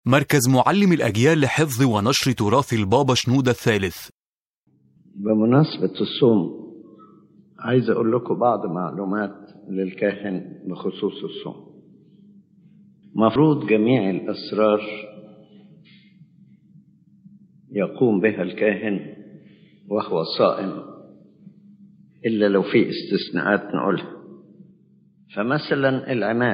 مركز معلم الأجيال لحفظ ونشر تراث البابا شنودة الثالث بمناسبة الصوم عايز أقول لكم بعض معلومات للكاهن بخصوص الصوم مفروض جميع الأسرار يقوم بها الكاهن وهو صائم إلا لو في استثناءات نقولها فمثلا العماد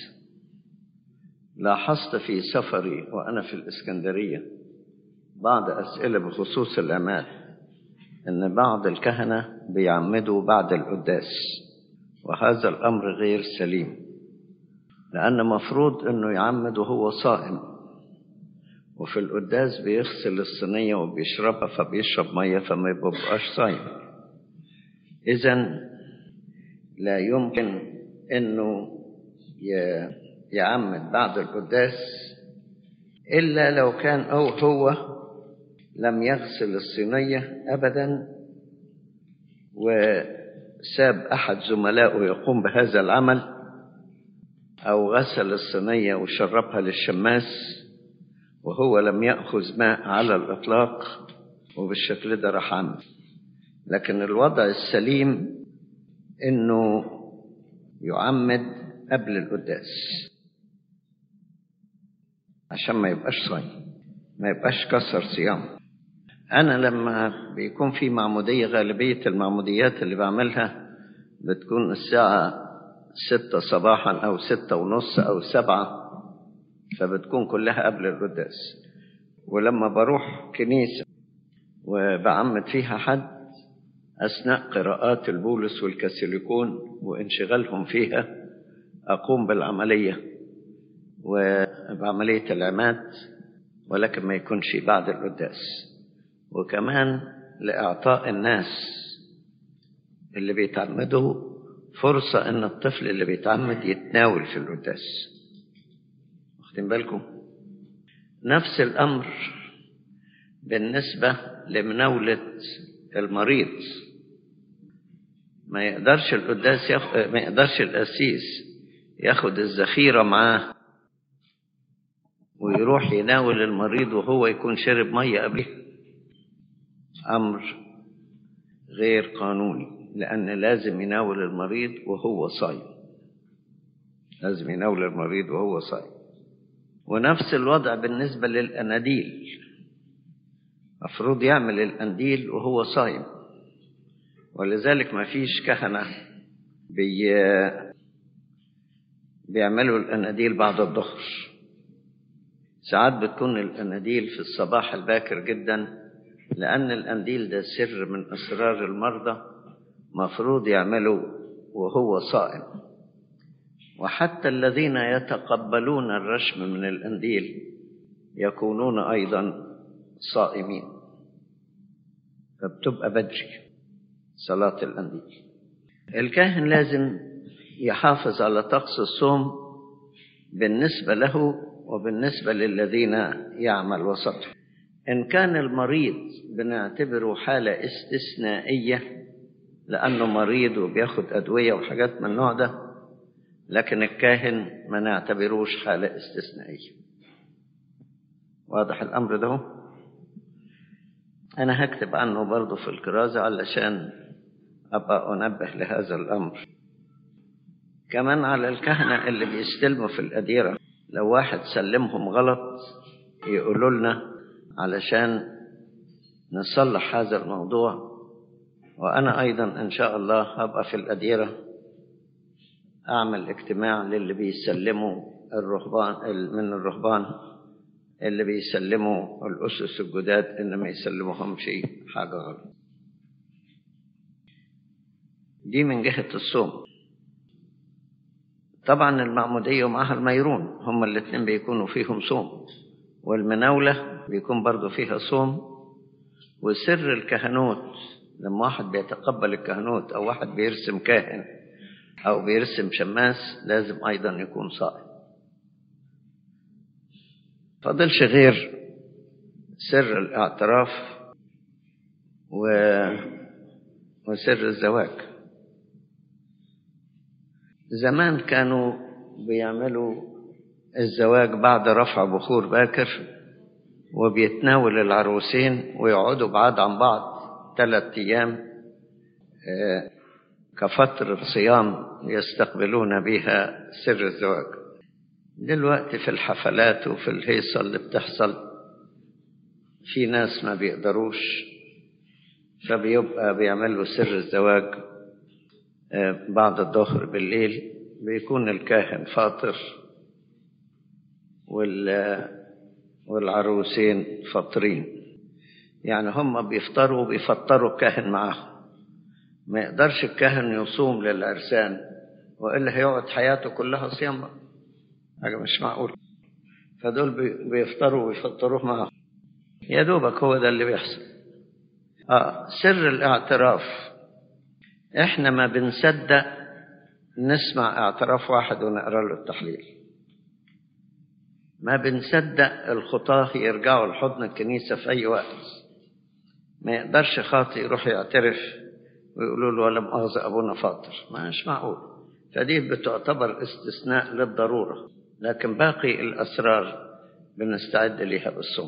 لاحظت في سفري وأنا في الإسكندرية بعض أسئلة بخصوص العماد إن بعض الكهنة بيعمدوا بعد القداس وهذا الأمر غير سليم لأن مفروض إنه يعمد وهو صائم وفي القداس بيغسل الصينية وبيشربها فبيشرب مية فما يبقاش صايم إذا لا يمكن إنه يعمد بعد القداس إلا لو كان أو هو لم يغسل الصينية أبدا وساب أحد زملائه يقوم بهذا العمل أو غسل الصينية وشربها للشماس وهو لم يأخذ ماء على الإطلاق وبالشكل ده راح عمل لكن الوضع السليم إنه يعمد قبل القداس عشان ما يبقاش صايم ما يبقاش كسر صيام أنا لما بيكون في معمودية غالبية المعموديات اللي بعملها بتكون الساعة ستة صباحا أو ستة ونص أو سبعة فبتكون كلها قبل القداس ولما بروح كنيسة وبعمد فيها حد أثناء قراءات البولس والكاثوليكون وانشغالهم فيها أقوم بالعملية وبعملية العماد ولكن ما يكونش بعد القداس وكمان لإعطاء الناس اللي بيتعمدوا فرصة إن الطفل اللي بيتعمد يتناول في القداس واخدين بالكم نفس الأمر بالنسبة لمناولة المريض ما يقدرش القداس ياخ... ما يقدرش القسيس ياخد الذخيرة معاه ويروح يناول المريض وهو يكون شرب مية قبله أمر غير قانوني لأن لازم يناول المريض وهو صايم لازم يناول المريض وهو صايم ونفس الوضع بالنسبة للأناديل مفروض يعمل الأنديل وهو صايم ولذلك ما فيش كهنة بي بيعملوا الأناديل بعد الظهر ساعات بتكون الأناديل في الصباح الباكر جدا لأن الأنديل ده سر من أسرار المرضى مفروض يعملوا وهو صائم وحتى الذين يتقبلون الرشم من الأنديل يكونون أيضا صائمين فبتبقى بدري صلاة الأنديل الكاهن لازم يحافظ على طقس الصوم بالنسبة له وبالنسبة للذين يعمل وسطه إن كان المريض بنعتبره حالة استثنائية لأنه مريض وبياخد أدوية وحاجات من النوع ده لكن الكاهن ما نعتبروش حالة استثنائية واضح الأمر ده أنا هكتب عنه برضه في الكرازة علشان أبقى أنبه لهذا الأمر كمان على الكهنة اللي بيستلموا في الأديرة لو واحد سلمهم غلط يقولوا لنا علشان نصلح هذا الموضوع وأنا أيضا إن شاء الله هبقى في الأديرة أعمل اجتماع للي بيسلموا الرهبان من الرهبان اللي بيسلموا الأسس الجداد إن ما يسلموهم شيء حاجة غلط دي من جهة الصوم طبعا المعمودية ومعها الميرون هما الاثنين بيكونوا فيهم صوم والمناولة بيكون برضو فيها صوم وسر الكهنوت لما واحد بيتقبل الكهنوت أو واحد بيرسم كاهن أو بيرسم شماس لازم أيضا يكون صائم فضلش غير سر الاعتراف و... وسر الزواج زمان كانوا بيعملوا الزواج بعد رفع بخور باكر وبيتناول العروسين ويقعدوا بعاد عن بعض ثلاثة أيام كفترة صيام يستقبلون بها سر الزواج دلوقتي في الحفلات وفي الهيصة اللي بتحصل في ناس ما بيقدروش فبيبقى بيعملوا سر الزواج بعد الظهر بالليل بيكون الكاهن فاطر والعروسين فاطرين يعني هم بيفطروا وبيفطروا الكاهن معاهم ما يقدرش الكاهن يصوم للعرسان والا هيقعد حياته كلها صيام حاجه مش معقول فدول بيفطروا ويفطروه معاهم يا دوبك هو ده اللي بيحصل اه سر الاعتراف احنا ما بنصدق نسمع اعتراف واحد ونقرا له التحليل ما بنصدق الخطاه يرجعوا لحضن الكنيسه في اي وقت ما يقدرش خاطي يروح يعترف ويقولوا له ولا مؤاخذة أبونا فاطر مش معقول فدي بتعتبر استثناء للضرورة لكن باقي الأسرار بنستعد ليها بالصوم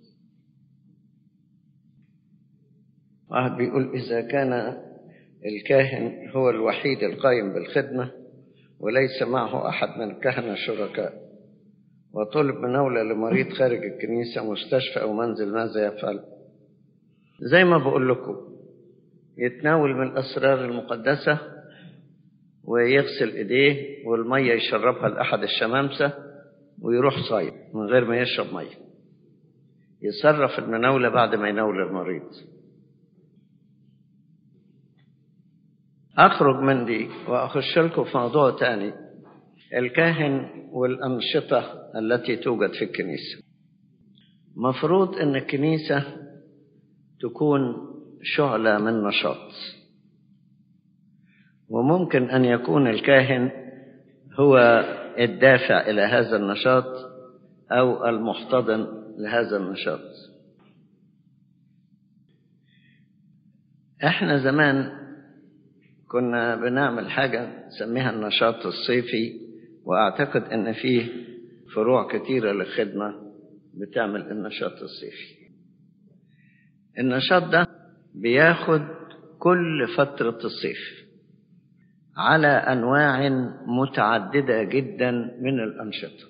واحد بيقول إذا كان الكاهن هو الوحيد القائم بالخدمة وليس معه أحد من الكهنة الشركاء وطلب مناولة لمريض خارج الكنيسة مستشفى أو منزل ماذا يفعل زي ما بقول لكم يتناول من الأسرار المقدسة ويغسل إيديه والمية يشربها لأحد الشمامسة ويروح صايم من غير ما يشرب مية يصرف المناولة بعد ما يناول المريض أخرج من دي وأخش لكم في موضوع تاني الكاهن والأنشطة التي توجد في الكنيسة مفروض أن الكنيسة تكون شعلة من نشاط وممكن أن يكون الكاهن هو الدافع إلى هذا النشاط أو المحتضن لهذا النشاط احنا زمان كنا بنعمل حاجة نسميها النشاط الصيفي وأعتقد أن فيه فروع كثيرة للخدمة بتعمل النشاط الصيفي النشاط ده بياخد كل فترة الصيف على أنواع متعددة جدا من الأنشطة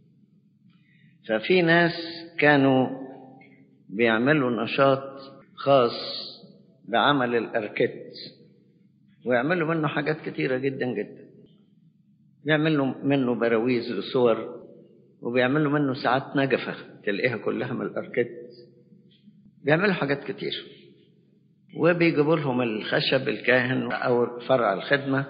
ففي ناس كانوا بيعملوا نشاط خاص بعمل الأركت ويعملوا منه حاجات كتيرة جدا جدا بيعملوا منه براويز لصور وبيعملوا منه ساعات نجفة تلاقيها كلها من الأركت بيعملوا حاجات كتير وبيجيبوا لهم الخشب الكاهن أو فرع الخدمة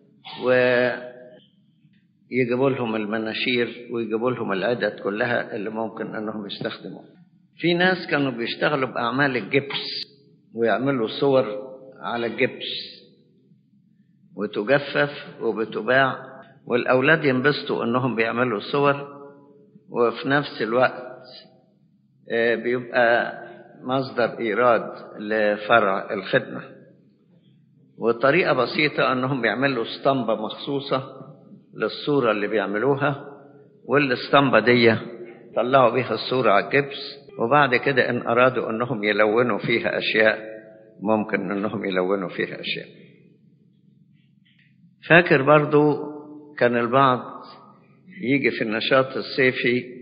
ويجيبوا لهم المناشير ويجيبوا لهم العدد كلها اللي ممكن أنهم يستخدموها في ناس كانوا بيشتغلوا بأعمال الجبس ويعملوا صور على الجبس وتجفف وبتباع والأولاد ينبسطوا أنهم بيعملوا صور وفي نفس الوقت بيبقى مصدر إيراد لفرع الخدمة وطريقة بسيطة أنهم بيعملوا اسطمبة مخصوصة للصورة اللي بيعملوها والاسطمبة دي طلعوا بيها الصورة على الجبس وبعد كده إن أرادوا أنهم يلونوا فيها أشياء ممكن أنهم يلونوا فيها أشياء فاكر برضو كان البعض يجي في النشاط الصيفي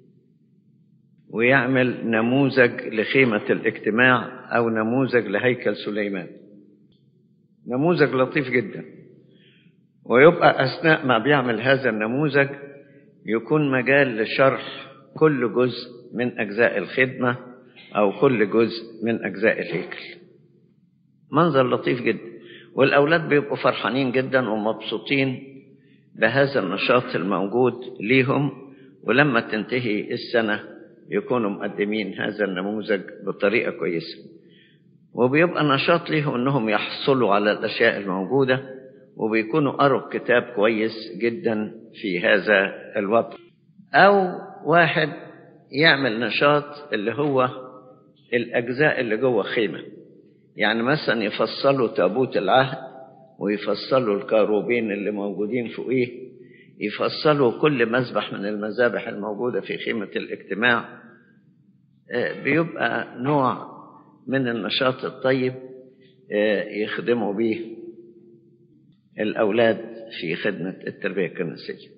ويعمل نموذج لخيمة الاجتماع أو نموذج لهيكل سليمان نموذج لطيف جدا ويبقى أثناء ما بيعمل هذا النموذج يكون مجال لشرح كل جزء من أجزاء الخدمة أو كل جزء من أجزاء الهيكل منظر لطيف جدا والأولاد بيبقوا فرحانين جدا ومبسوطين بهذا النشاط الموجود ليهم ولما تنتهي السنة يكونوا مقدمين هذا النموذج بطريقة كويسة وبيبقى نشاط ليهم انهم يحصلوا على الاشياء الموجودة وبيكونوا قروا كتاب كويس جدا في هذا الوضع او واحد يعمل نشاط اللي هو الاجزاء اللي جوه خيمة يعني مثلا يفصلوا تابوت العهد ويفصلوا الكاروبين اللي موجودين فوقيه يفصلوا كل مذبح من المذابح الموجودة في خيمة الاجتماع بيبقى نوع من النشاط الطيب يخدموا به الأولاد في خدمة التربية الكنسية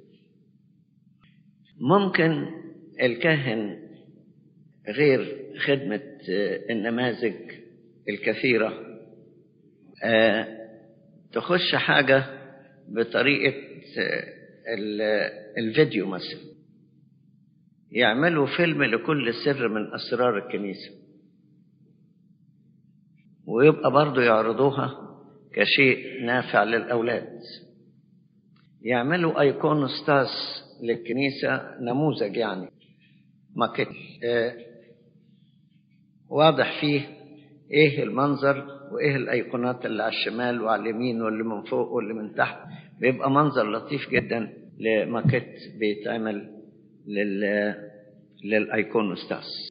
ممكن الكاهن غير خدمة النماذج الكثيرة تخش حاجة بطريقة الفيديو مثلا يعملوا فيلم لكل سر من أسرار الكنيسة ويبقى برضو يعرضوها كشيء نافع للأولاد يعملوا أيقونوستاس للكنيسة نموذج يعني ماكيت آه واضح فيه ايه المنظر وايه الايقونات اللي على الشمال وعلى اليمين واللي من فوق واللي من تحت بيبقى منظر لطيف جدا لماكيت بيتعمل لل للايقونوستاس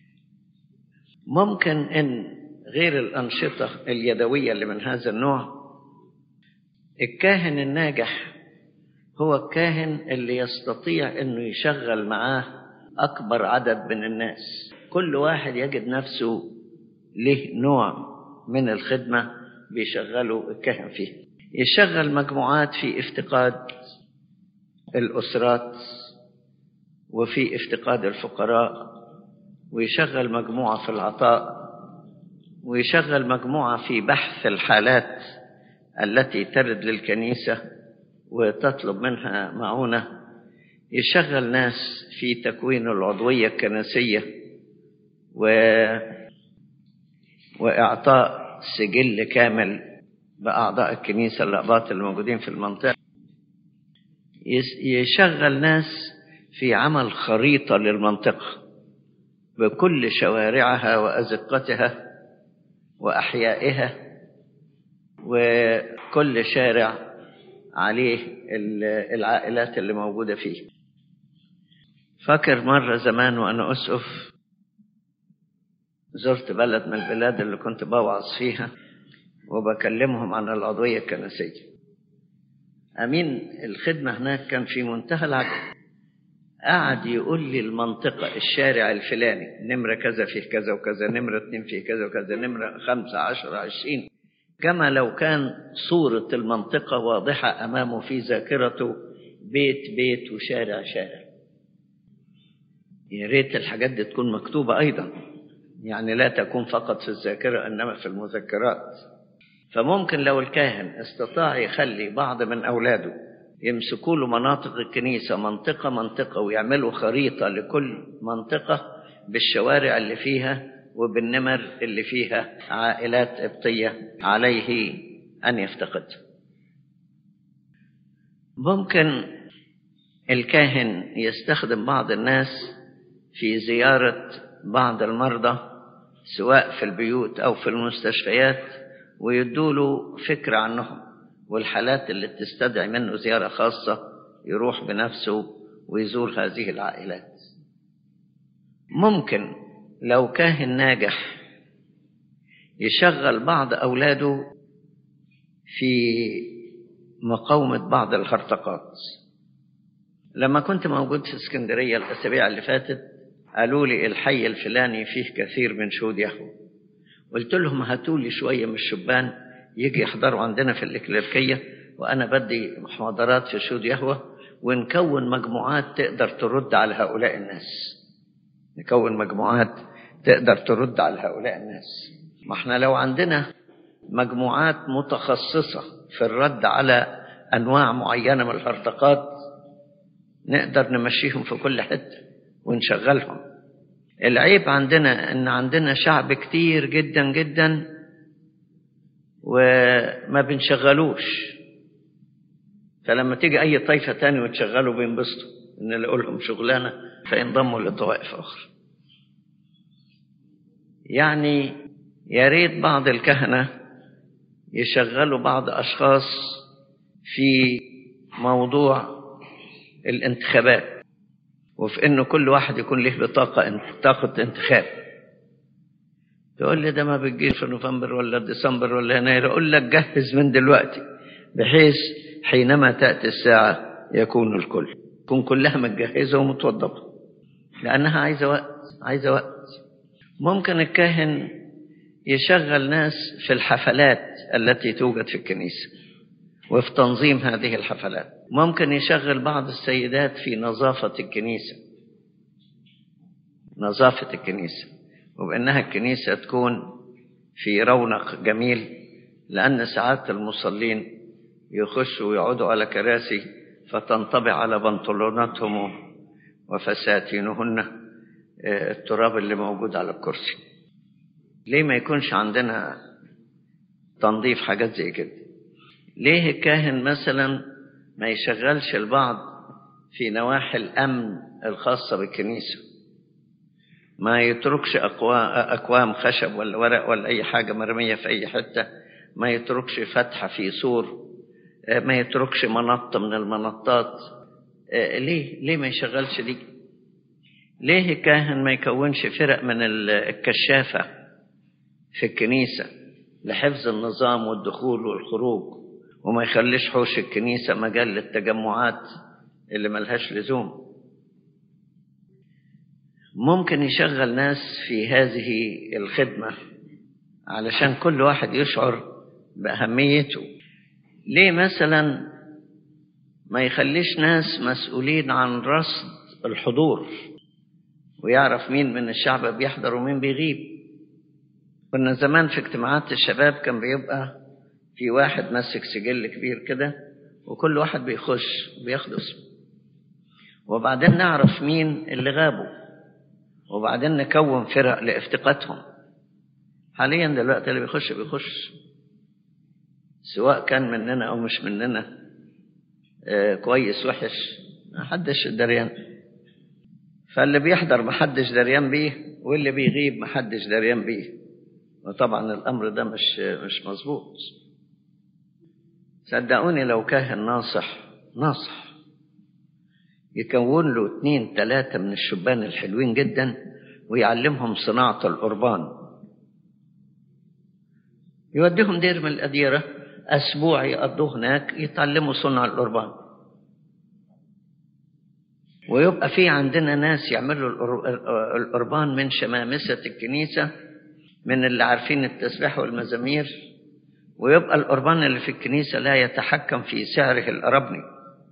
ممكن ان غير الانشطه اليدويه اللي من هذا النوع الكاهن الناجح هو الكاهن اللي يستطيع انه يشغل معاه اكبر عدد من الناس كل واحد يجد نفسه له نوع من الخدمه بيشغله الكاهن فيه يشغل مجموعات في افتقاد الاسرات وفي افتقاد الفقراء ويشغل مجموعه في العطاء ويشغل مجموعه في بحث الحالات التي ترد للكنيسه وتطلب منها معونه يشغل ناس في تكوين العضويه الكنسيه و واعطاء سجل كامل باعضاء الكنيسه الاباط الموجودين في المنطقه يشغل ناس في عمل خريطه للمنطقه بكل شوارعها وازقتها واحيائها وكل شارع عليه العائلات اللي موجودة فيه فاكر مرة زمان وأنا أسقف زرت بلد من البلاد اللي كنت بوعظ فيها وبكلمهم عن العضوية الكنسية أمين الخدمة هناك كان في منتهى العجب قعد يقول لي المنطقة الشارع الفلاني نمرة كذا فيه كذا وكذا نمرة اتنين فيه كذا وكذا نمرة خمسة عشر عشرين كما لو كان صورة المنطقة واضحة أمامه في ذاكرته بيت بيت وشارع شارع يا ريت الحاجات دي تكون مكتوبة أيضا يعني لا تكون فقط في الذاكرة إنما في المذكرات فممكن لو الكاهن استطاع يخلي بعض من أولاده يمسكوا له مناطق الكنيسة منطقة منطقة ويعملوا خريطة لكل منطقة بالشوارع اللي فيها وبالنمر اللي فيها عائلات قبطية عليه أن يفتقد ممكن الكاهن يستخدم بعض الناس في زيارة بعض المرضى سواء في البيوت أو في المستشفيات ويدوله فكرة عنهم والحالات اللي تستدعي منه زيارة خاصة يروح بنفسه ويزور هذه العائلات ممكن لو كاهن ناجح يشغل بعض أولاده في مقاومة بعض الهرطقات لما كنت موجود في اسكندرية الأسابيع اللي فاتت قالوا لي الحي الفلاني فيه كثير من شهود يهوه قلت لهم هاتوا لي شوية من الشبان يجي يحضروا عندنا في الإكليركية وأنا بدي محاضرات في شهود يهوه ونكون مجموعات تقدر ترد على هؤلاء الناس نكون مجموعات تقدر ترد على هؤلاء الناس ما احنا لو عندنا مجموعات متخصصة في الرد على أنواع معينة من الهرطقات نقدر نمشيهم في كل حتة ونشغلهم العيب عندنا ان عندنا شعب كتير جدا جدا وما بنشغلوش فلما تيجي اي طائفة تاني وتشغله بينبسطوا ان لهم شغلانة فينضموا لطوائف اخرى يعني يا ريت بعض الكهنة يشغلوا بعض أشخاص في موضوع الانتخابات وفي إنه كل واحد يكون له بطاقة بطاقة انتخاب تقول لي ده ما بتجيش في نوفمبر ولا ديسمبر ولا يناير أقول لك جهز من دلوقتي بحيث حينما تأتي الساعة يكون الكل تكون كلها متجهزة ومتوضبة لأنها عايزة وقت عايزة وقت ممكن الكاهن يشغل ناس في الحفلات التي توجد في الكنيسة وفي تنظيم هذه الحفلات ممكن يشغل بعض السيدات في نظافة الكنيسة نظافة الكنيسة وبأنها الكنيسة تكون في رونق جميل لأن ساعات المصلين يخشوا ويقعدوا على كراسي فتنطبع على بنطلوناتهم وفساتينهن التراب اللي موجود على الكرسي ليه ما يكونش عندنا تنظيف حاجات زي كده ليه الكاهن مثلا ما يشغلش البعض في نواحي الأمن الخاصة بالكنيسة ما يتركش أكوام خشب ولا ورق ولا أي حاجة مرمية في أي حتة ما يتركش فتحة في سور ما يتركش منط من المنطات ليه ليه ما يشغلش دي ليه الكاهن ما يكونش فرق من الكشافة في الكنيسة لحفظ النظام والدخول والخروج وما يخليش حوش الكنيسة مجال للتجمعات اللي ملهاش لزوم ممكن يشغل ناس في هذه الخدمة علشان كل واحد يشعر بأهميته ليه مثلا ما يخليش ناس مسؤولين عن رصد الحضور ويعرف مين من الشعب بيحضر ومين بيغيب كنا زمان في اجتماعات الشباب كان بيبقى في واحد ماسك سجل كبير كده وكل واحد بيخش بياخد اسمه وبعدين نعرف مين اللي غابوا وبعدين نكون فرق لافتقادهم حاليا دلوقتي اللي بيخش بيخش سواء كان مننا او مش مننا آه كويس وحش ما حدش دريان فاللي بيحضر ما حدش دريان بيه واللي بيغيب ما حدش دريان بيه وطبعا الامر ده مش مش مظبوط صدقوني لو كاهن ناصح ناصح يكون له اتنين تلاتة من الشبان الحلوين جدا ويعلمهم صناعة القربان يوديهم دير من الأديرة أسبوع يقضوه هناك يتعلموا صنع القربان ويبقى في عندنا ناس يعملوا القربان من شمامسة الكنيسة من اللي عارفين التسبيح والمزامير ويبقى القربان اللي في الكنيسة لا يتحكم في سعره الأربني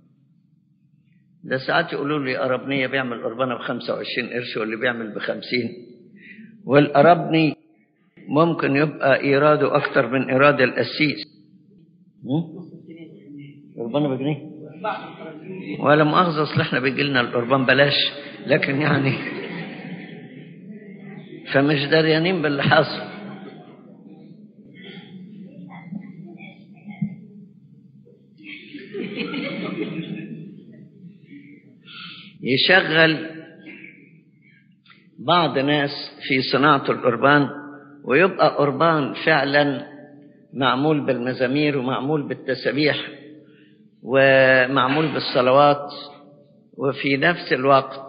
ده ساعات يقولوا لي أربنية بيعمل قربانة بخمسة وعشرين قرش واللي بيعمل بخمسين والأربني ممكن يبقى إيراده أكتر من إيراد القسيس قربانة بجنيه ولا مؤاخذة أصل إحنا بيجي لنا القربان بلاش لكن يعني فمش دريانين باللي حاصل يشغل بعض ناس في صناعة القربان ويبقى قربان فعلا معمول بالمزامير ومعمول بالتسابيح ومعمول بالصلوات وفي نفس الوقت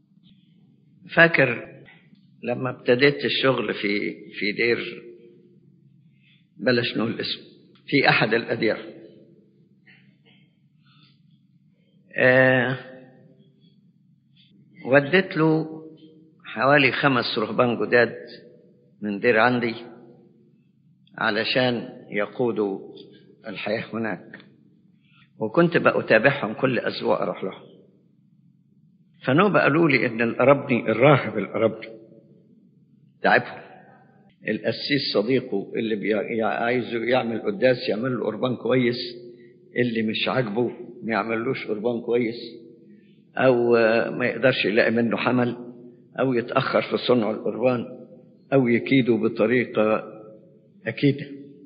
فاكر لما ابتديت الشغل في في دير بلاش نقول اسم في احد الاديار آه وديت له حوالي خمس رهبان جداد من دير عندي علشان يقودوا الحياة هناك وكنت بقى أتابعهم كل أسبوع أروح لهم فنوبة قالوا لي إن الأربني الراهب الأربني تعبهم القسيس صديقه اللي بي... عايزه يعمل قداس يعمل له قربان كويس اللي مش عاجبه ما يعملوش قربان كويس أو ما يقدرش يلاقي منه حمل أو يتأخر في صنع القربان أو يكيده بطريقة أكيدة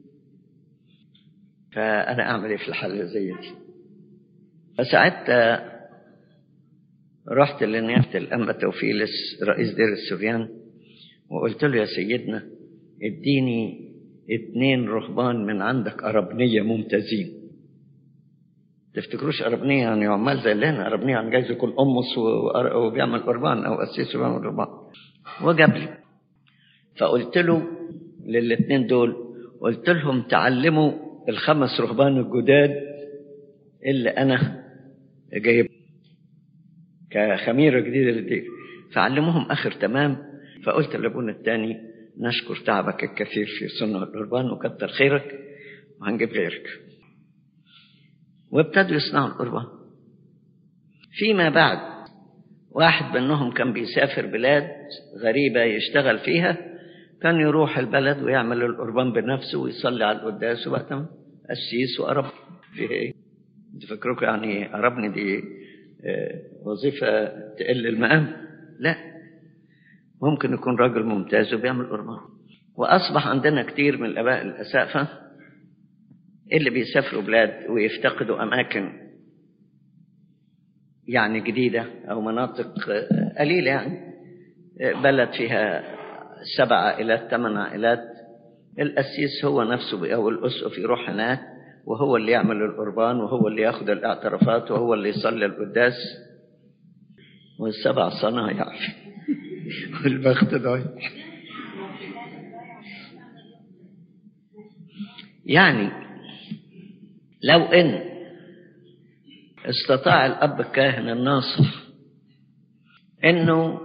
فأنا أعمل إيه في الحالة زي دي فساعتها رحت لنيافة الأنبا توفيلس رئيس دير السوريان وقلت له يا سيدنا اديني اتنين رهبان من عندك أربنية ممتازين تفتكروش أربنية يعني عمال زي اللي هنا أربنية يعني جايز يكون أمس وبيعمل قربان أو قسيس وبيعمل قربان وجاب لي فقلت له للاتنين دول قلت لهم تعلموا الخمس رهبان الجداد اللي أنا جايب كخميرة جديدة للدير فعلموهم آخر تمام فقلت لابونا التاني نشكر تعبك الكثير في صنع القربان وكتر خيرك وهنجيب غيرك وابتدوا يصنعوا القربان فيما بعد واحد منهم كان بيسافر بلاد غريبة يشتغل فيها كان يروح البلد ويعمل القربان بنفسه ويصلي على القداس وبقى تمام قسيس وقرب في ايه؟ انت فاكركم يعني قربني دي آه، وظيفة تقل المقام؟ لا ممكن يكون راجل ممتاز وبيعمل قربان وأصبح عندنا كتير من الآباء الأسقفة اللي بيسافروا بلاد ويفتقدوا أماكن يعني جديدة أو مناطق آه، قليلة يعني آه، بلد فيها سبع عائلات ثمان عائلات القسيس هو نفسه بي- أو الأسقف يروح هناك وهو اللي يعمل القربان وهو اللي ياخد الاعترافات وهو اللي يصلي القداس والسبع صنايع والبخت ضايع يعني لو ان استطاع الاب الكاهن الناصح انه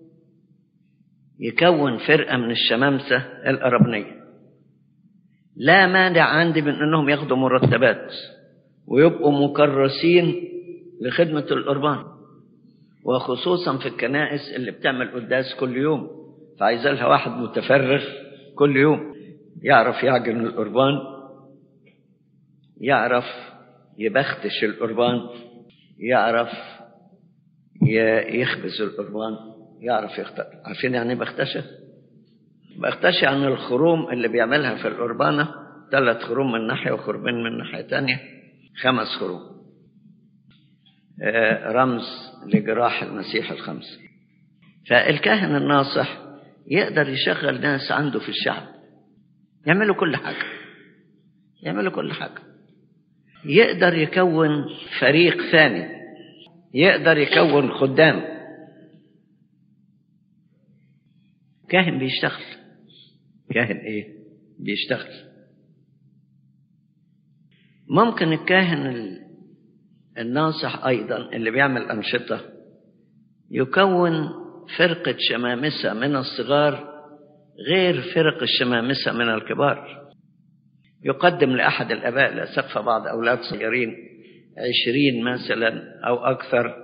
يكون فرقه من الشمامسه الاربنيه لا مانع عندي من انهم ياخدوا مرتبات ويبقوا مكرسين لخدمه القربان وخصوصا في الكنائس اللي بتعمل قداس كل يوم فعايز لها واحد متفرغ كل يوم يعرف يعجن القربان يعرف يبختش القربان يعرف ي- يخبز القربان يعرف يختار عارفين يعني ايه بختشه بختشه عن الخروم اللي بيعملها في القربانة ثلاث خروم من ناحية وخرومين من ناحية تانية خمس خروم آه، رمز لجراح المسيح الخمسة فالكاهن الناصح يقدر يشغل ناس عنده في الشعب يعملوا كل حاجة يعملوا كل حاجة يقدر يكون فريق ثاني يقدر يكون خدام كاهن بيشتغل كاهن ايه بيشتغل ممكن الكاهن ال- الناصح ايضا اللي بيعمل انشطه يكون فرقه شمامسه من الصغار غير فرق الشمامسه من الكبار يقدم لاحد الاباء الاسقفه بعض اولاد صغيرين عشرين مثلا او اكثر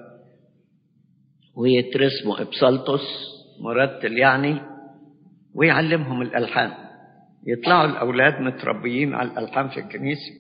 ويترسموا ابسلطس مرتل يعني ويعلمهم الالحان يطلعوا الاولاد متربيين على الالحان في الكنيسه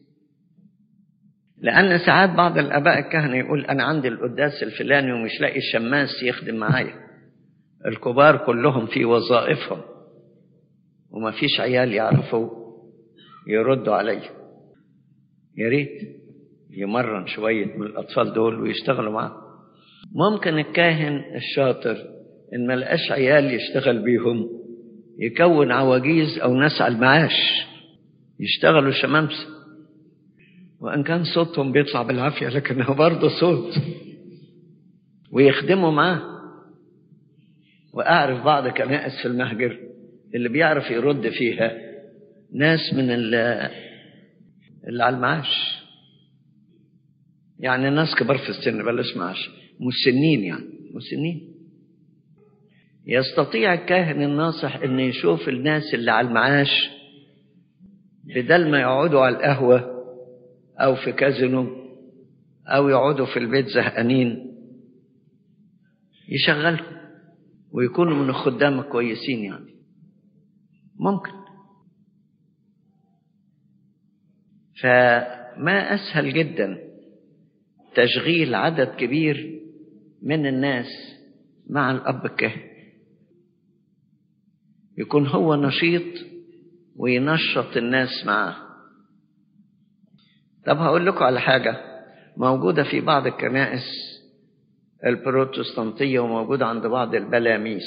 لأن ساعات بعض الآباء الكهنة يقول أنا عندي القداس الفلاني ومش لاقي شماس يخدم معايا الكبار كلهم في وظائفهم وما فيش عيال يعرفوا يردوا عليا يا ريت يمرن شوية من الأطفال دول ويشتغلوا معاه ممكن الكاهن الشاطر إن ما لقاش عيال يشتغل بيهم يكون عواجيز أو ناس على المعاش يشتغلوا شمامسه وإن كان صوتهم بيطلع بالعافية لكنه برضه صوت ويخدموا معاه وأعرف بعض كنائس في المهجر اللي بيعرف يرد فيها ناس من ال- اللي على المعاش يعني ناس كبار في السن بلاش معاش مسنين يعني مسنين يستطيع الكاهن الناصح انه يشوف الناس اللي على المعاش بدل ما يقعدوا على القهوه أو في كازينو أو يقعدوا في البيت زهقانين يشغلهم ويكونوا من الخدام الكويسين يعني ممكن فما أسهل جدا تشغيل عدد كبير من الناس مع الأب الكاهن يكون هو نشيط وينشط الناس معاه طب هقول لكم على حاجة موجودة في بعض الكنائس البروتستانتية وموجودة عند بعض البلاميس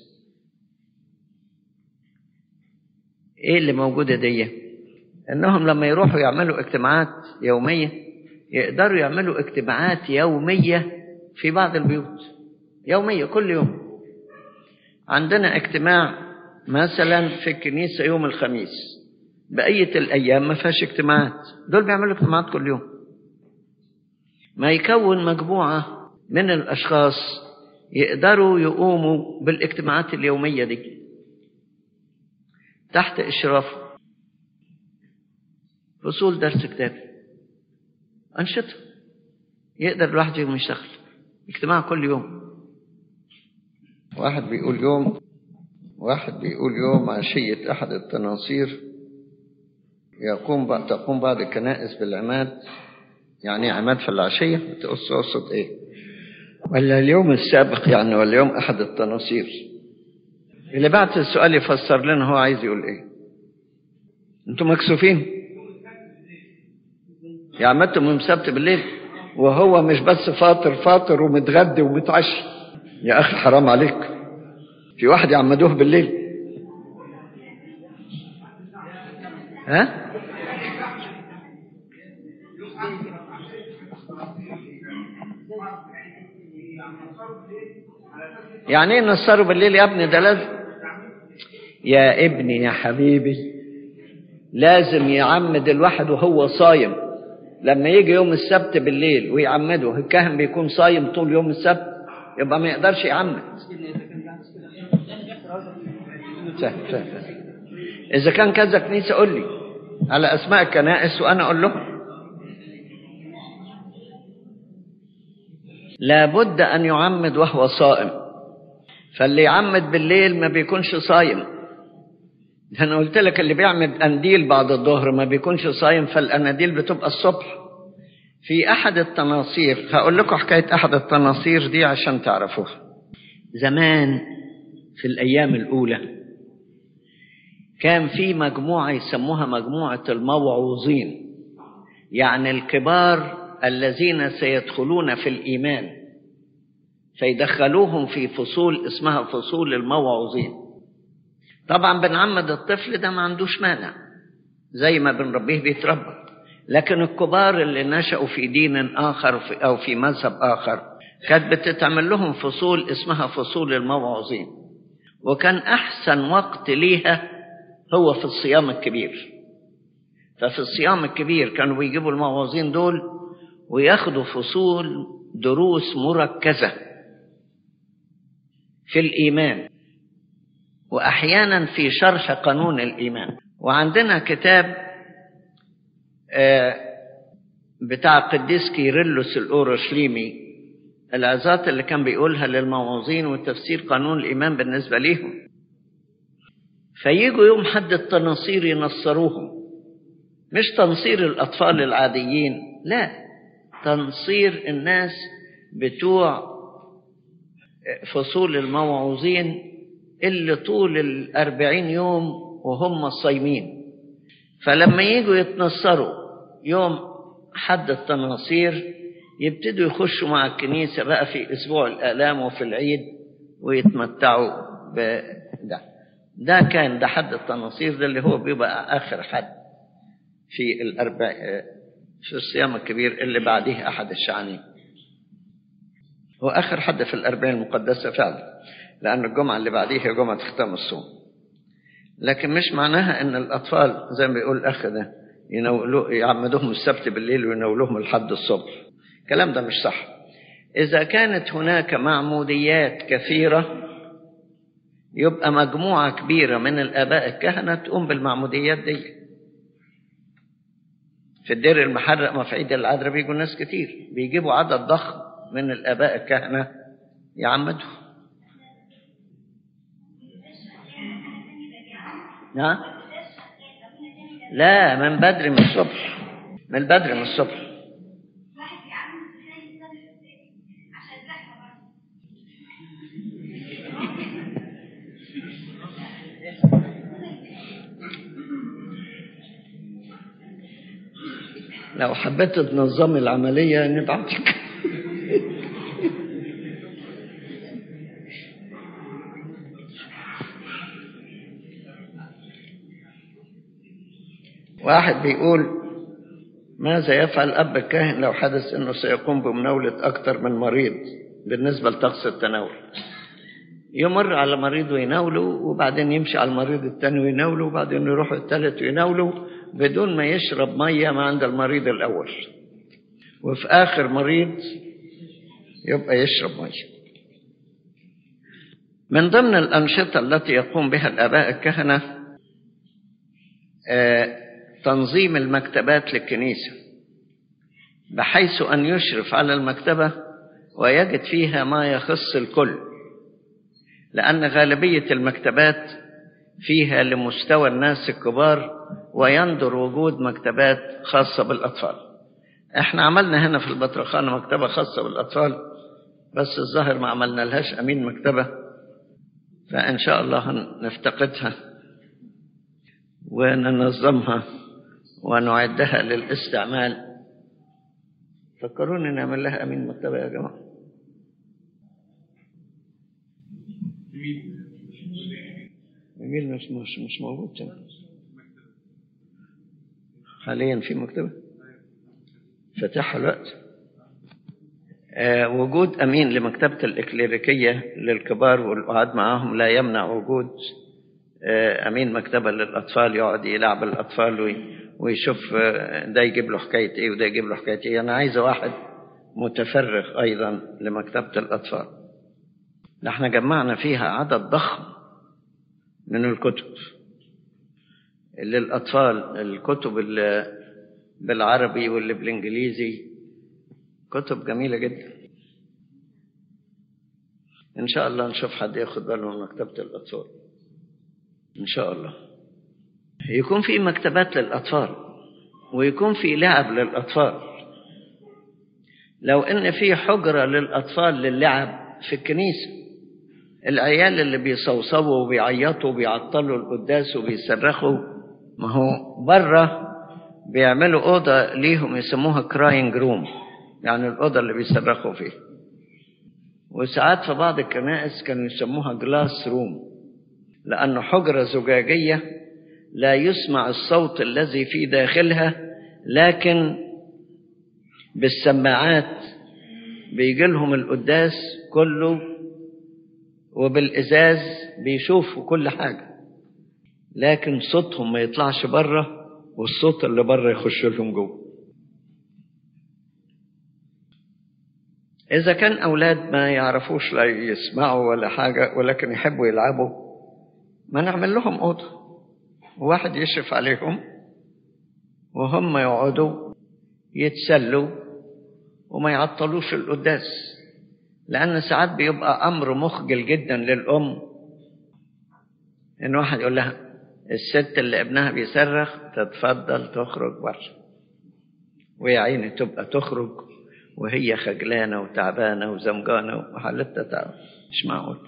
ايه اللي موجودة دي انهم لما يروحوا يعملوا اجتماعات يومية يقدروا يعملوا اجتماعات يومية في بعض البيوت يومية كل يوم عندنا اجتماع مثلا في الكنيسة يوم الخميس بقية الأيام ما فيهاش اجتماعات دول بيعملوا اجتماعات كل يوم ما يكون مجموعة من الأشخاص يقدروا يقوموا بالاجتماعات اليومية دي تحت إشرافه فصول درس كتابي أنشطة يقدر الواحد يوم يشتغل اجتماع كل يوم واحد بيقول يوم واحد بيقول يوم عشية أحد التناصير يقوم بعد تقوم بعض الكنائس بالعماد يعني عماد في العشية تقصد إيه ولا اليوم السابق يعني ولا يوم أحد التناصير اللي بعت السؤال يفسر لنا هو عايز يقول إيه أنتم مكسوفين يا عمدتم يوم سبت بالليل وهو مش بس فاطر فاطر ومتغدي ومتعشي يا أخي حرام عليك في واحد يعمدوه بالليل ها يعني ايه نصروا بالليل يا ابني ده لازم يا ابني يا حبيبي لازم يعمد الواحد وهو صايم لما يجي يوم السبت بالليل ويعمده الكاهن بيكون صايم طول يوم السبت يبقى ما يقدرش يعمد سهل سهل إذا كان كذا كنيسة قول لي على أسماء الكنائس وأنا أقول لهم لابد أن يعمد وهو صائم فاللي يعمد بالليل ما بيكونش صايم ده أنا قلت لك اللي بيعمد أنديل بعد الظهر ما بيكونش صايم فالأناديل بتبقى الصبح في أحد التناصير هقول لكم حكاية أحد التناصير دي عشان تعرفوها زمان في الأيام الأولى كان في مجموعة يسموها مجموعة الموعوظين يعني الكبار الذين سيدخلون في الإيمان فيدخلوهم في فصول اسمها فصول الموعوظين طبعا بنعمد الطفل ده ما عندوش مانع زي ما بنربيه بيتربى لكن الكبار اللي نشأوا في دين آخر أو في مذهب آخر كانت بتتعمل لهم فصول اسمها فصول الموعظين وكان أحسن وقت ليها هو في الصيام الكبير ففي الصيام الكبير كانوا بيجيبوا الموعظين دول وياخدوا فصول دروس مركزة في الإيمان وأحيانا في شرح قانون الإيمان وعندنا كتاب بتاع قديس كيرلس الأورشليمي العظات اللي كان بيقولها للموعظين وتفسير قانون الإيمان بالنسبة ليهم فيجوا يوم حد التناصير ينصروهم مش تنصير الأطفال العاديين لا تنصير الناس بتوع فصول الموعوظين اللي طول الأربعين يوم وهم صايمين فلما يجوا يتنصروا يوم حد التناصير يبتدوا يخشوا مع الكنيسة بقى في أسبوع الآلام وفي العيد ويتمتعوا بده ده كان ده حد التناصير ده اللي هو بيبقى آخر حد في الأربع في الصيام الكبير اللي بعديه أحد الشعانين هو آخر حد في الأربعين المقدسة فعلا لأن الجمعة اللي بعديه هي جمعة ختام الصوم لكن مش معناها ان الاطفال زي ما بيقول الاخ ده ينولوا يعمدوهم السبت بالليل وينولوهم الحد الصبح الكلام ده مش صح اذا كانت هناك معموديات كثيره يبقى مجموعه كبيره من الاباء الكهنه تقوم بالمعموديات دي في الدير المحرق ما في عيد العذراء بيجوا ناس كتير بيجيبوا عدد ضخم من الاباء الكهنه يعمدوا نعم لا من بدري من الصبح من بدري من الصبح لو حبيت تنظمي العملية نبعتك واحد بيقول ماذا يفعل أب الكاهن لو حدث أنه سيقوم بمناولة أكثر من مريض بالنسبة لطقس التناول يمر على مريض ويناوله وبعدين يمشي على المريض الثاني ويناوله وبعدين يروح الثالث ويناوله بدون ما يشرب مية ما عند المريض الأول وفي آخر مريض يبقى يشرب مية من ضمن الأنشطة التي يقوم بها الآباء الكهنة آه، تنظيم المكتبات للكنيسة بحيث أن يشرف على المكتبة ويجد فيها ما يخص الكل لأن غالبية المكتبات فيها لمستوى الناس الكبار ويندر وجود مكتبات خاصة بالأطفال احنا عملنا هنا في البطرخانة مكتبة خاصة بالأطفال بس الظاهر ما عملنا لهاش أمين مكتبة فإن شاء الله نفتقدها وننظمها ونعدها للاستعمال فكروني نعمل لها أمين مكتبة يا جماعة جميل مش مش مش موجود تاني. حاليا في مكتبة فتحها الوقت آه وجود أمين لمكتبة الإكليريكية للكبار والقعاد معاهم لا يمنع وجود آه أمين مكتبة للأطفال يقعد يلعب الأطفال وي ويشوف آه ده يجيب له حكاية إيه وده يجيب له حكاية إيه أنا عايز واحد متفرغ أيضا لمكتبة الأطفال احنا جمعنا فيها عدد ضخم من الكتب للأطفال الكتب اللي بالعربي واللي بالإنجليزي كتب جميلة جدا إن شاء الله نشوف حد ياخد باله من مكتبة الأطفال إن شاء الله يكون في مكتبات للأطفال ويكون في لعب للأطفال لو إن في حجرة للأطفال للعب في الكنيسة العيال اللي بيصوصوا وبيعيطوا وبيعطلوا القداس وبيصرخوا ما هو بره بيعملوا أوضة ليهم يسموها كراينج روم يعني الأوضة اللي بيصرخوا فيها وساعات في بعض الكنائس كانوا يسموها جلاس روم لأنه حجرة زجاجية لا يسمع الصوت الذي في داخلها لكن بالسماعات بيجي لهم القداس كله وبالإزاز بيشوفوا كل حاجة لكن صوتهم ما يطلعش بره والصوت اللي بره يخش لهم جوه إذا كان أولاد ما يعرفوش لا يسمعوا ولا حاجة ولكن يحبوا يلعبوا ما نعمل لهم أوضة وواحد يشرف عليهم وهم يقعدوا يتسلوا وما يعطلوش القداس لأن ساعات بيبقى أمر مخجل جدا للأم إن واحد يقول لها الست اللي ابنها بيصرخ تتفضل تخرج بره ويا عيني تبقى تخرج وهي خجلانة وتعبانة وزمجانة وحالتها تعب مش معقول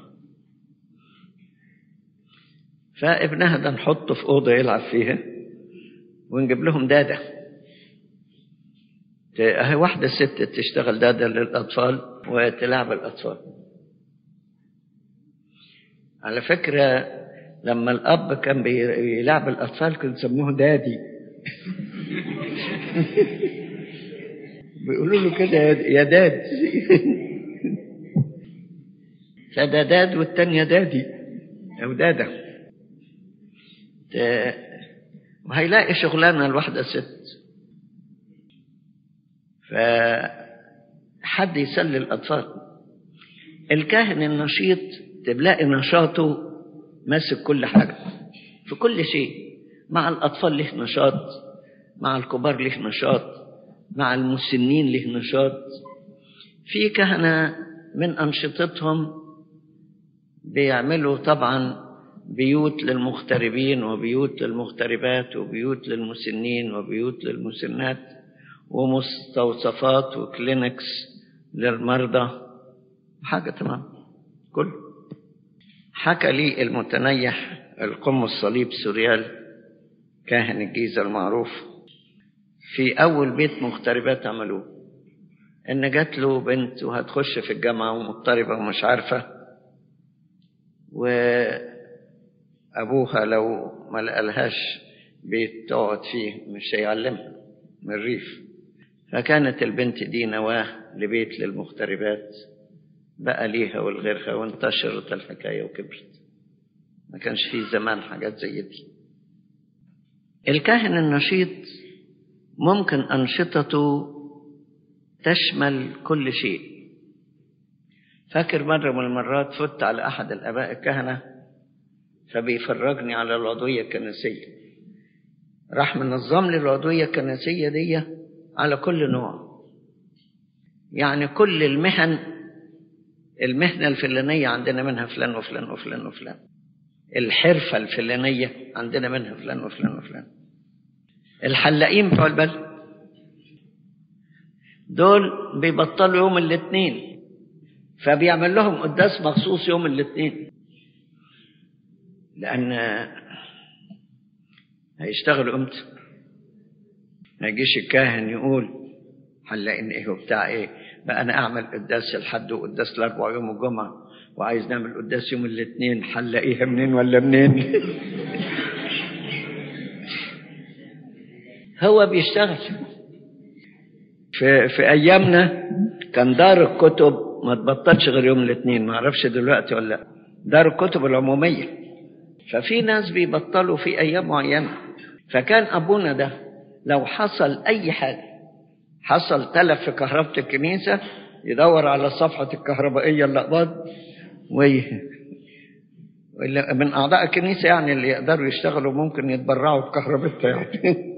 فابنها ده نحطه في أوضة يلعب فيها ونجيب لهم دادة اهي واحدة ست تشتغل دادة للأطفال وتلعب الأطفال على فكرة لما الأب كان بيلعب الأطفال كانوا يسموه دادي بيقولوا له كده يا داد فده داد والتانية دادي أو دادة وهيلاقي شغلانة الواحدة ست فحد يسلي الأطفال الكاهن النشيط تلاقي نشاطه ماسك كل حاجة في كل شيء مع الأطفال له نشاط مع الكبار له نشاط مع المسنين له نشاط في كهنة من أنشطتهم بيعملوا طبعا بيوت للمغتربين وبيوت للمغتربات وبيوت للمسنين وبيوت للمسنات ومستوصفات وكلينكس للمرضى حاجة تمام كله حكى لي المتنيح القم الصليب سوريال كاهن الجيزة المعروف في أول بيت مغتربات عملوه إن جات له بنت وهتخش في الجامعة ومضطربة ومش عارفة وأبوها لو ما لقالهاش بيت تقعد فيه مش هيعلمها من الريف فكانت البنت دي نواة لبيت للمغتربات بقى ليها ولغيرها وانتشرت الحكاية وكبرت ما كانش في زمان حاجات زي دي الكاهن النشيط ممكن أنشطته تشمل كل شيء فاكر مرة من المرات فت على أحد الآباء الكهنة فبيفرجني على العضوية الكنسية راح منظم لي العضوية الكنسية دي على كل نوع يعني كل المهن المهنة الفلانية عندنا منها فلان وفلان وفلان وفلان الحرفة الفلانية عندنا منها فلان وفلان وفلان الحلاقين بتوع البلد دول بيبطلوا يوم الاثنين فبيعمل لهم قداس مخصوص يوم الاثنين لأن هيشتغلوا امتى ما يجيش الكاهن يقول حلاقين ايه وبتاع ايه بقى انا اعمل قداس الحد وقداس الاربع يوم الجمعه وعايز نعمل قداس يوم الاثنين حلاقيها منين ولا منين هو بيشتغل في في ايامنا كان دار الكتب ما تبطلش غير يوم الاثنين ما اعرفش دلوقتي ولا لا دار الكتب العموميه ففي ناس بيبطلوا في ايام معينه فكان ابونا ده لو حصل اي حاجه حصل تلف في كهرباء الكنيسه يدور على صفحه الكهربائيه اللي قبض وي من اعضاء الكنيسه يعني اللي يقدروا يشتغلوا ممكن يتبرعوا بكهربتها يعني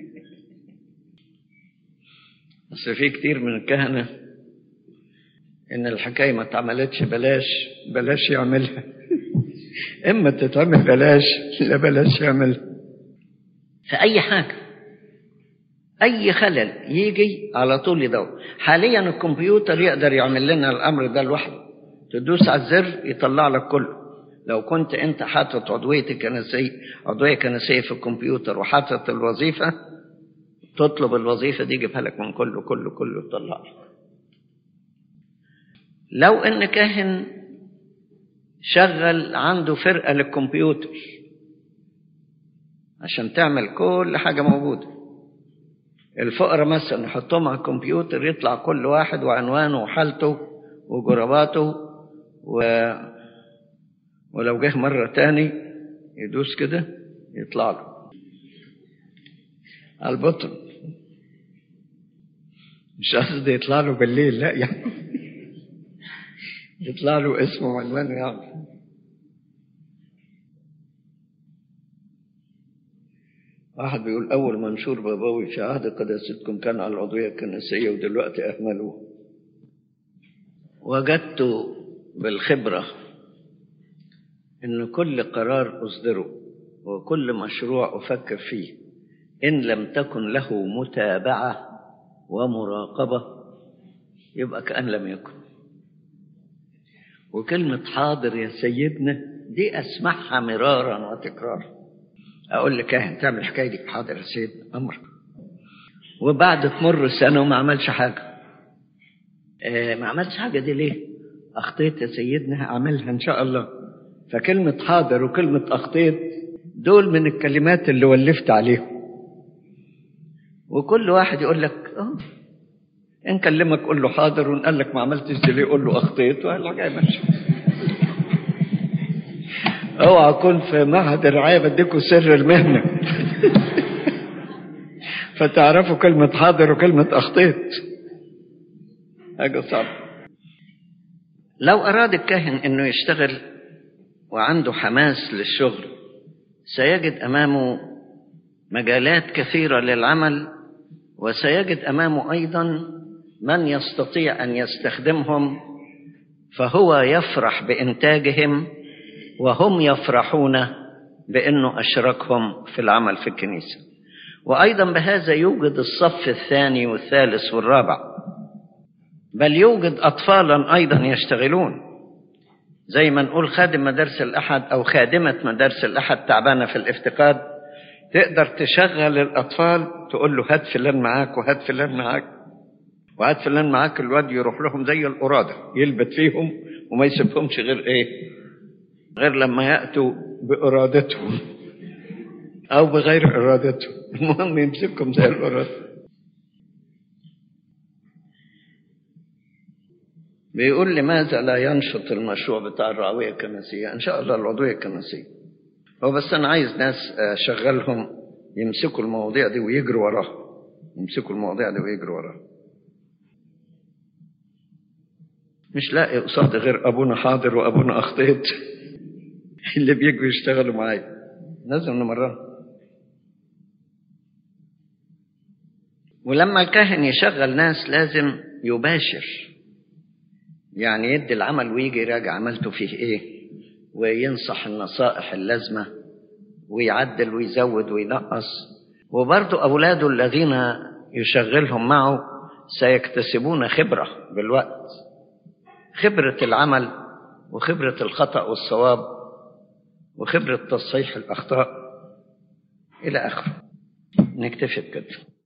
بس في كتير من الكهنه ان الحكايه ما اتعملتش بلاش بلاش يعملها اما تتعمل بلاش لا بلاش يعملها في اي حاجه اي خلل يجي على طول يدور حاليا الكمبيوتر يقدر يعمل لنا الامر ده لوحده تدوس على الزر يطلع لك كله لو كنت انت حاطط عضويه كنسيه عضويه كنسيه في الكمبيوتر وحاطط الوظيفه تطلب الوظيفه دي يجيبها لك من كله كله كله يطلع لك لو ان كاهن شغل عنده فرقه للكمبيوتر عشان تعمل كل حاجه موجوده الفقراء مثلا نحطهم على الكمبيوتر يطلع كل واحد وعنوانه وحالته وجرباته و... ولو جه مرة تاني يدوس كده يطلع له على البطن مش قصدي يطلع له بالليل لا يعني يطلع له اسمه وعنوانه يعني واحد بيقول أول منشور بابوي في عهد قداستكم كان على العضوية الكنسية ودلوقتي أهملوه وجدت بالخبرة إن كل قرار أصدره وكل مشروع أفكر فيه إن لم تكن له متابعة ومراقبة يبقى كأن لم يكن وكلمة حاضر يا سيدنا دي أسمعها مرارا وتكرارا اقول لكاهن تعمل الحكايه دي حاضر يا سيد امرك وبعد تمر سنه وما عملش حاجه آه ما عملش حاجه دي ليه اخطيت يا سيدنا هعملها ان شاء الله فكلمه حاضر وكلمه اخطيت دول من الكلمات اللي ولفت عليهم وكل واحد يقول لك اه ان كلمك قول له حاضر وان قال لك ما عملتش دي ليه قول له اخطيت والحكايه ماشيه اوعى اكون في معهد الرعايه بديكوا سر المهنه فتعرفوا كلمه حاضر وكلمه اخطيت حاجه صعبه لو اراد الكاهن انه يشتغل وعنده حماس للشغل سيجد امامه مجالات كثيره للعمل وسيجد امامه ايضا من يستطيع ان يستخدمهم فهو يفرح بانتاجهم وهم يفرحون بانه اشركهم في العمل في الكنيسه وايضا بهذا يوجد الصف الثاني والثالث والرابع بل يوجد اطفالا ايضا يشتغلون زي ما نقول خادم مدارس الاحد او خادمه مدارس الاحد تعبانه في الافتقاد تقدر تشغل الاطفال تقول له هات فلان معاك وهات فلان معاك وهات فلان معاك الواد يروح لهم زي القراده يلبت فيهم وما يسيبهمش غير ايه غير لما يأتوا بإرادتهم أو بغير إرادتهم المهم يمسكهم زي الإرادة بيقول لماذا لا ينشط المشروع بتاع الرعوية الكنسية إن شاء الله العضوية الكنسية هو بس أنا عايز ناس أشغلهم يمسكوا المواضيع دي ويجروا وراها يمسكوا المواضيع دي ويجروا وراها مش لاقي قصادي غير ابونا حاضر وابونا اخطيت اللي بيجوا يشتغلوا معايا لازم نمرن ولما الكاهن يشغل ناس لازم يباشر يعني يدي العمل ويجي يراجع عملته فيه ايه وينصح النصائح اللازمة ويعدل ويزود وينقص وبرضه أولاده الذين يشغلهم معه سيكتسبون خبرة بالوقت خبرة العمل وخبرة الخطأ والصواب وخبرة تصحيح الأخطاء إلى آخره نكتفي بكده